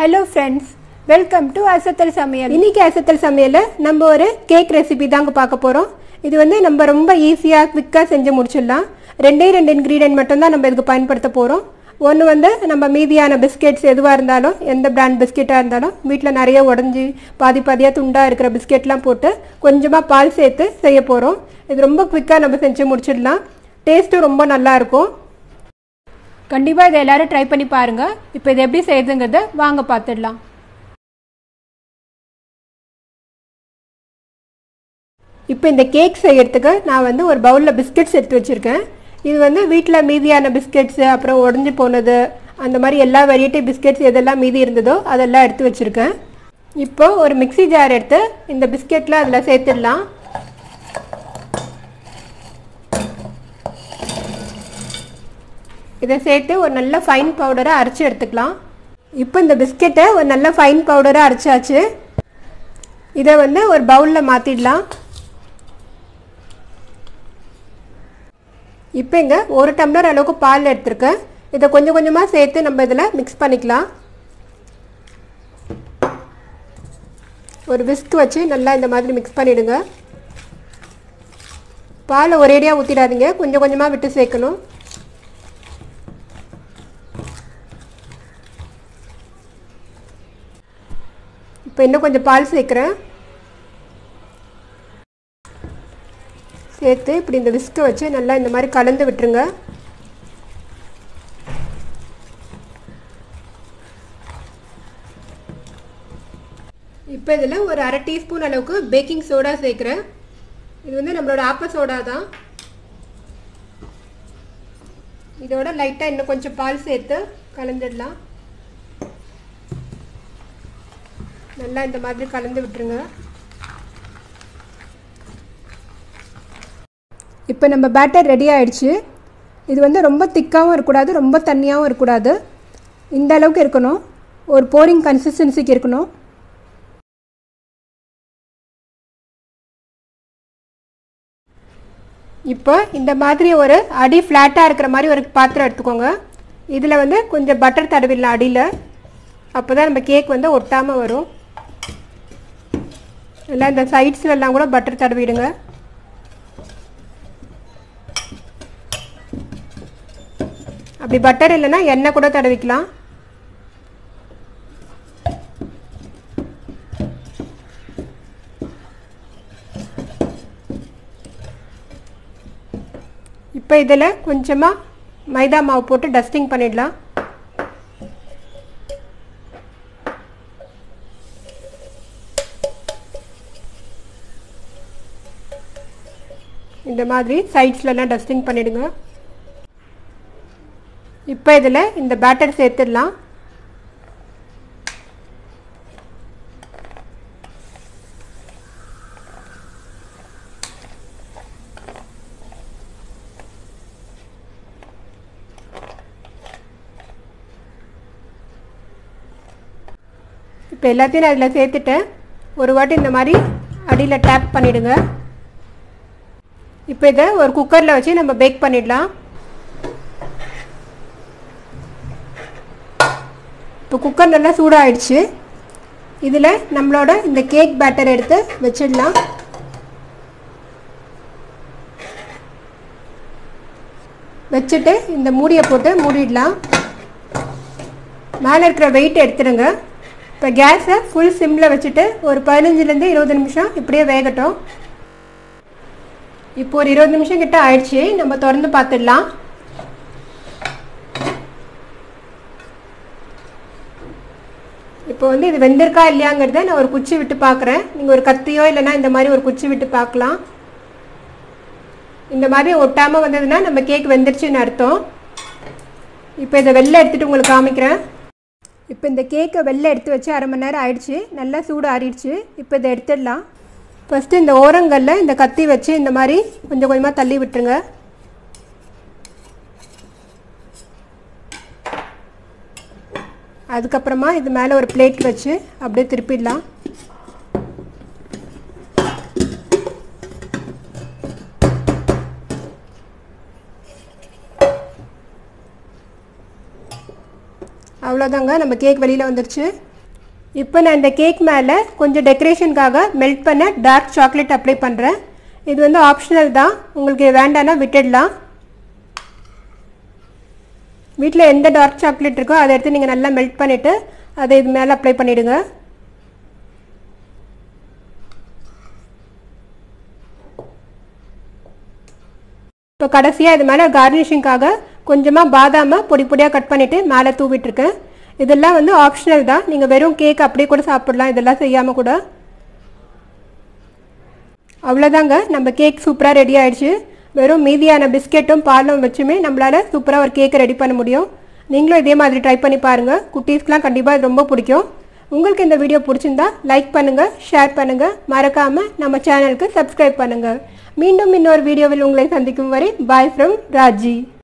hello friends welcome to Asathal Samayal இன்னைக்கு அசத்தல் சமையலில் நம்ம ஒரு கேக் ரெசிபி தாங்க பார்க்க போகிறோம் இது வந்து நம்ம ரொம்ப ஈஸியாக குவிக்காக செஞ்சு முடிச்சிடலாம் ரெண்டே ரெண்டு இன்க்ரீடியன்ட் மட்டும்தான் நம்ம இதுக்கு பயன்படுத்த போகிறோம் ஒன்று வந்து நம்ம மீதியான பிஸ்கெட்ஸ் எதுவாக இருந்தாலும் எந்த பிராண்ட் பிஸ்கெட்டாக இருந்தாலும் வீட்டில் நிறைய உடஞ்சி பாதி பாதியாக துண்டாக இருக்கிற பிஸ்கெட்லாம் போட்டு கொஞ்சமாக பால் சேர்த்து செய்ய போகிறோம் இது ரொம்ப குவிக்காக நம்ம செஞ்சு முடிச்சிடலாம் டேஸ்ட்டும் ரொம்ப நல்லா இருக்கும் கண்டிப்பாக இதை எல்லாரும் ட்ரை பண்ணி பாருங்கள் இப்போ இது எப்படி செய்யுதுங்கிறத வாங்க பார்த்துடலாம் இப்போ இந்த கேக் செய்யறதுக்கு நான் வந்து ஒரு பவுலில் பிஸ்கெட்ஸ் எடுத்து வச்சுருக்கேன் இது வந்து வீட்டில் மீதியான பிஸ்கெட்ஸு அப்புறம் உடஞ்சி போனது அந்த மாதிரி எல்லா வெரைட்டி பிஸ்கெட்ஸ் எதெல்லாம் மீதி இருந்ததோ அதெல்லாம் எடுத்து வச்சுருக்கேன் இப்போ ஒரு மிக்ஸி ஜார் எடுத்து இந்த பிஸ்கெட்டில் அதில் சேர்த்துடலாம் இதை சேர்த்து ஒரு நல்ல ஃபைன் பவுடரை அரைச்சி எடுத்துக்கலாம் இப்போ இந்த பிஸ்கெட்டை ஒரு நல்ல ஃபைன் பவுடரை அரைச்சாச்சு இதை வந்து ஒரு பவுலில் மாற்றிடலாம் இப்போ இங்கே ஒரு டம்ளர் அளவுக்கு பால் எடுத்திருக்கேன் இதை கொஞ்சம் கொஞ்சமாக சேர்த்து நம்ம இதில் மிக்ஸ் பண்ணிக்கலாம் ஒரு விஸ்க் வச்சு நல்லா இந்த மாதிரி மிக்ஸ் பண்ணிவிடுங்க பாலை ஒரேடியாக ஊற்றிடாதீங்க கொஞ்சம் கொஞ்சமாக விட்டு சேர்க்கணும் இப்போ இன்னும் கொஞ்சம் பால் சேர்க்குறேன் சேர்த்து இப்படி இந்த விஸ்கை வச்சு நல்லா இந்த மாதிரி கலந்து விட்டுருங்க இப்போ இதில் ஒரு அரை டீஸ்பூன் அளவுக்கு பேக்கிங் சோடா சேர்க்குறேன் இது வந்து நம்மளோட ஆப்ப சோடா தான் இதோட லைட்டாக இன்னும் கொஞ்சம் பால் சேர்த்து கலந்துடலாம் நல்லா இந்த மாதிரி கலந்து விட்டுருங்க இப்போ நம்ம பேட்டர் ரெடி ஆயிடுச்சு இது வந்து ரொம்ப திக்காகவும் இருக்கக்கூடாது ரொம்ப தண்ணியாகவும் இருக்கக்கூடாது இந்த அளவுக்கு இருக்கணும் ஒரு போரிங் கன்சிஸ்டன்சிக்கு இருக்கணும் இப்போ இந்த மாதிரி ஒரு அடி ஃப்ளாட்டாக இருக்கிற மாதிரி ஒரு பாத்திரம் எடுத்துக்கோங்க இதில் வந்து கொஞ்சம் பட்டர் தடவிடலாம் அடியில் அப்போ தான் நம்ம கேக் வந்து ஒட்டாமல் வரும் எல்லாம் இந்த சைட்ஸ்லலாம் கூட பட்டர் தடவிடுங்க அப்படி பட்டர் இல்லைன்னா எண்ணெய் கூட தடவிக்கலாம் இப்போ இதில் கொஞ்சமாக மைதா மாவு போட்டு டஸ்டிங் பண்ணிடலாம் இந்த மாதிரி சைட்ஸ்லலாம் டஸ்டிங் பண்ணிவிடுங்க இப்போ இதில் இந்த பேட்டர் சேர்த்துடலாம் இப்போ எல்லாத்தையும் நான் அதில் சேர்த்துட்டேன் ஒரு வாட்டி இந்த மாதிரி அடியில் டேப் பண்ணிவிடுங்க இப்போ இதை ஒரு குக்கரில் வச்சு நம்ம பேக் பண்ணிடலாம் இப்போ குக்கர் நல்லா சூடாகிடுச்சு இதில் நம்மளோட இந்த கேக் பேட்டர் எடுத்து வச்சிடலாம் வச்சுட்டு இந்த மூடியை போட்டு மூடிடலாம் மேலே இருக்கிற வெயிட் எடுத்துடுங்க இப்போ கேஸை ஃபுல் சிம்மில் வச்சுட்டு ஒரு பதினஞ்சுலேருந்து இருபது நிமிஷம் இப்படியே வேகட்டும் இப்போ ஒரு இருபது நிமிஷம் கிட்ட ஆயிடுச்சு நம்ம திறந்து பார்த்துடலாம் இப்போ வந்து இது வெந்திருக்கா இல்லையாங்கிறத நான் ஒரு குச்சி விட்டு பார்க்குறேன் நீங்கள் ஒரு கத்தியோ இல்லைன்னா இந்த மாதிரி ஒரு குச்சி விட்டு பார்க்கலாம் இந்த மாதிரி ஒட்டாமல் வந்ததுன்னா நம்ம கேக் வெந்துருச்சுன்னு அர்த்தம் இப்போ இதை வெளில எடுத்துகிட்டு உங்களுக்கு காமிக்கிறேன் இப்போ இந்த கேக்கை வெளில எடுத்து வச்சு அரை மணி நேரம் ஆயிடுச்சு நல்லா சூடு ஆறிடுச்சு இப்போ இதை எடுத்துடலாம் ஃபஸ்ட்டு இந்த ஓரங்களில் இந்த கத்தி வச்சு இந்த மாதிரி கொஞ்சம் கொஞ்சமாக தள்ளி விட்டுருங்க அதுக்கப்புறமா இது மேலே ஒரு பிளேட் வச்சு அப்படியே திருப்பிடலாம் அவ்வளோதாங்க நம்ம கேக் வெளியில் வந்துருச்சு இப்போ நான் இந்த கேக் மேலே கொஞ்சம் டெக்கரேஷனுக்காக மெல்ட் பண்ண டார்க் சாக்லேட் அப்ளை பண்ணுறேன் இது வந்து ஆப்ஷனல் தான் உங்களுக்கு வேண்டாம்னா விட்டுடலாம் வீட்டில் எந்த டார்க் சாக்லேட் இருக்கோ அதை எடுத்து நீங்கள் நல்லா மெல்ட் பண்ணிவிட்டு அதை இது மேலே அப்ளை பண்ணிவிடுங்க இப்போ கடைசியாக இது மேலே கார்னிஷிங்காக கொஞ்சமாக பாதாமை பொடி பொடியாக கட் பண்ணிவிட்டு மேலே தூவிட்டுருக்கேன் இதெல்லாம் வந்து ஆப்ஷனல் தான் நீங்கள் வெறும் கேக் அப்படியே கூட சாப்பிடலாம் இதெல்லாம் செய்யாமல் கூட அவ்வளோதாங்க நம்ம கேக் சூப்பராக ரெடி ஆயிடுச்சு வெறும் மீதியான பிஸ்கெட்டும் பாலும் வச்சுமே நம்மளால் சூப்பராக ஒரு கேக்கை ரெடி பண்ண முடியும் நீங்களும் இதே மாதிரி ட்ரை பண்ணி பாருங்கள் குட்டீஸ்க்கெலாம் கண்டிப்பாக இது ரொம்ப பிடிக்கும் உங்களுக்கு இந்த வீடியோ பிடிச்சிருந்தா லைக் பண்ணுங்கள் ஷேர் பண்ணுங்கள் மறக்காமல் நம்ம சேனலுக்கு சப்ஸ்கிரைப் பண்ணுங்கள் மீண்டும் இன்னொரு வீடியோவில் உங்களை சந்திக்கும் வரை பாய் ஃப்ரம் ராஜி